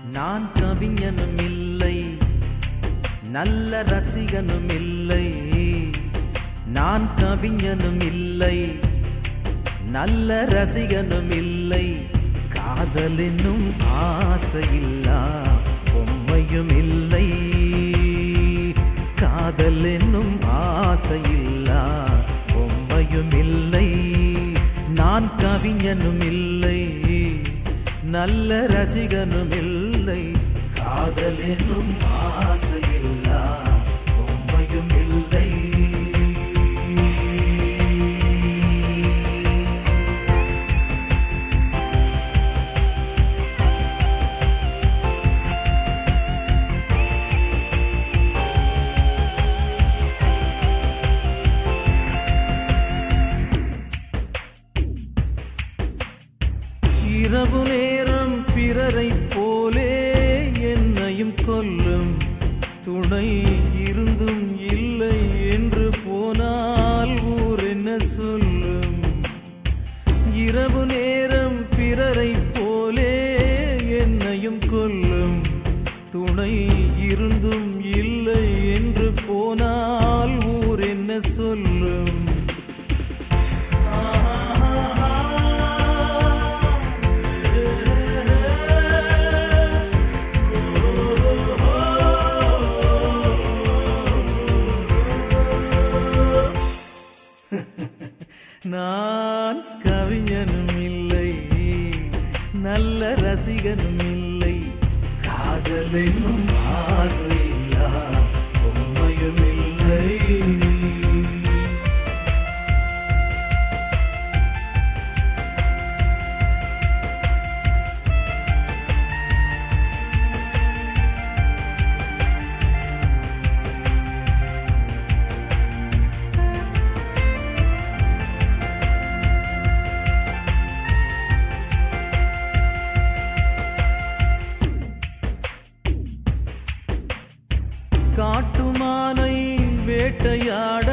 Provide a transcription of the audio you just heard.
நான் கவிஞனும் இல்லை நல்ல ரசிகனும் இல்லை நான் கவிஞனும் இல்லை நல்ல ரசிகனும் இல்லை காதல் என்னும் ஆசையில்லா பொம்மையும் இல்லை காதல் என்னும் ஆசையில்லா பொம்மையும் இல்லை நான் கவிஞனும் இல்லை நல்ல ரசிகனும் இல்லை காதல் என்னும் ஆசையில்லா பொம்மையும் இல்லை இரவு நேரம் பிறரைப் போலே என்னையும் கொல்லும் துணை இருந்தும் இல்லை என்று போனால் ஊர் என்ன சொல்லும் இரவு நேரம் பிறரைப் போலே என்னையும் கொல்லும் துணை இருந்தும் இல்லை என்று போனால் ஊர் என்ன சொல்லும் நான் கவிஞனும் இல்லை நல்ல ரசிகனும் இல்லை காதலும் ஆசையில்லா உண்மையும் இல்லை காட்டுமானை வேட்டையாட